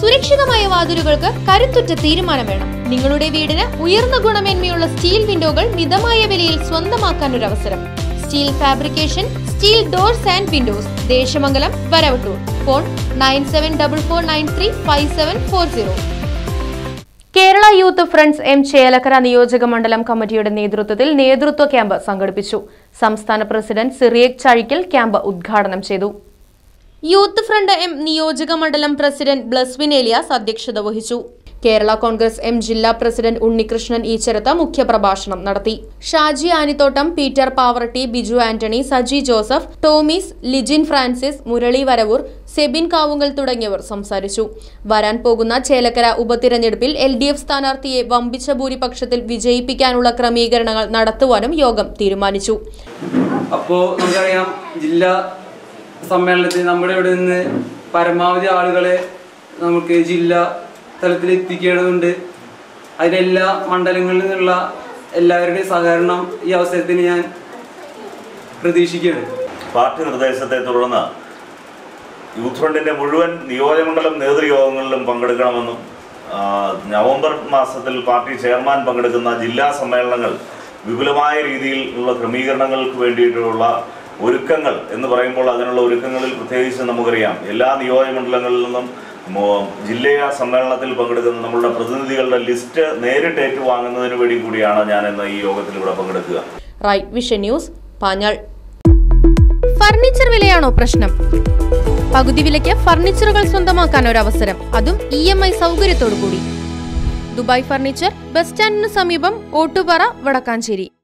സുരക്ഷിതമായ വാതിലുകൾക്ക് കരുത്തുറ്റ തീരുമാനം വേണം നിങ്ങളുടെ വീടിന് ഉയർന്ന ഗുണമേന്മയുള്ള സ്റ്റീൽ വിൻഡോകൾ മിതമായ വിലയിൽ സ്വന്തമാക്കാൻ ഒരു അവസരം steel fabrication steel doors and windows Desamangalam Varavattoor phone nine seven double four nine three five seven four zero Kerala youth front M Chelakkara നിയോജക മണ്ഡലം കമ്മിറ്റിയുടെ നേതൃത്വത്തിൽ നേതൃത്വ ക്യാമ്പ് സംഘടിപ്പിച്ചു സംസ്ഥാന പ്രസിഡന്റ് സിറിയക് ചഴിക്കൽ ക്യാമ്പ് ഉദ്ഘാടനം ചെയ്തു യൂത്ത് ഫ്രണ്ട് എം നിയോജക മണ്ഡലം പ്രസിഡന്റ് ബ്ലസ്വിൻ ഏലിയാസ് അധ്യക്ഷത വഹിച്ചു കേരള കോൺഗ്രസ് എം ജില്ലാ പ്രസിഡന്റ് ഉണ്ണികൃഷ്ണൻ ഈച്ചരത്ത മുഖ്യപ്രഭാഷണം നടത്തി ഷാജി ആനിത്തോട്ടം പീറ്റർ പാവറട്ടി ബിജു ആന്റണി സജി ജോസഫ് ടോമീസ് ലിജിൻ ഫ്രാൻസിസ് മുരളി വരവൂർ സെബിൻ കാവുങ്കൽ തുടങ്ങിയവർ സംസാരിച്ചു വരാൻ പോകുന്ന ചേലക്കര ഉപതിരഞ്ഞെടുപ്പിൽ എൽ ഡി എഫ് സ്ഥാനാർത്ഥിയെ വമ്പിച്ച ഭൂരിപക്ഷത്തിൽ വിജയിപ്പിക്കാനുള്ള ക്രമീകരണങ്ങൾ നടത്തുവാനും യോഗം തീരുമാനിച്ചു അപ്പോൾ നമുക്കറിയാം ജില്ലാ സമ്മേളനത്തിൽ നമ്മുടെ ഇവിടെ നിന്ന് പരമാവധി ആളുകളെ നമുക്ക് ജില്ലാ തലത്തിൽ എത്തിക്കേണ്ടതുണ്ട് അതിലെല്ലാ മണ്ഡലങ്ങളിൽ നിന്നുള്ള എല്ലാവരുടെയും സഹകരണം ഈ അവസരത്തിന് ഞാൻ പ്രതീക്ഷിക്കുകയാണ് പാർട്ടി നിർദ്ദേശത്തെ തുടർന്ന് യൂത്ത് ഫ്രണ്ടിന്റെ മുഴുവൻ നിയോജകമണ്ഡലം നേതൃയോഗങ്ങളിലും പങ്കെടുക്കണമെന്നും ആ, നവംബർ മാസത്തിൽ പാർട്ടി ചെയർമാൻ പങ്കെടുക്കുന്ന ജില്ലാ സമ്മേളനങ്ങൾ വിപുലമായ രീതിയിൽ ഉള്ള ക്രമീകരണങ്ങൾക്ക് വേണ്ടിയിട്ടുള്ള ഒരുക്കങ്ങൾ എന്ന് പറയുമ്പോൾ അതിനുള്ള ഒരുക്കങ്ങളിൽ പ്രത്യേകിച്ച് നമുക്കറിയാം എല്ലാ നിയോജകമണ്ഡലങ്ങളിൽ നിന്നും മോ- ജില്ലാ സമ്മേളനത്തിൽ പങ്കെടുക്കുന്ന നമ്മളുടെ പ്രതിനിധികളുടെ ലിസ്റ്റ് നേരിട്ട് ഏറ്റുവാങ്ങുന്നതിന് വേണ്ടി കൂടിയാണ് ഞാൻ ഇന്ന് ഈ യോഗത്തിൽ ഇവിടെ പങ്കെടുക്കുക Right Vision News Panjal furniture വിലയാണോ പ്രശ്നം പകുതി വിലയ്ക്ക് ഫർണിച്ചറുകൾ സ്വന്തമാക്കാൻ ഒരു അവസരം അതും ഇ എം ഐ സൗകര്യത്തോടു കൂടി ദുബായ് ഫർണിച്ചർ ബസ് സ്റ്റാൻഡിന് സമീപം ഓട്ടുപാറ വടക്കാഞ്ചേരി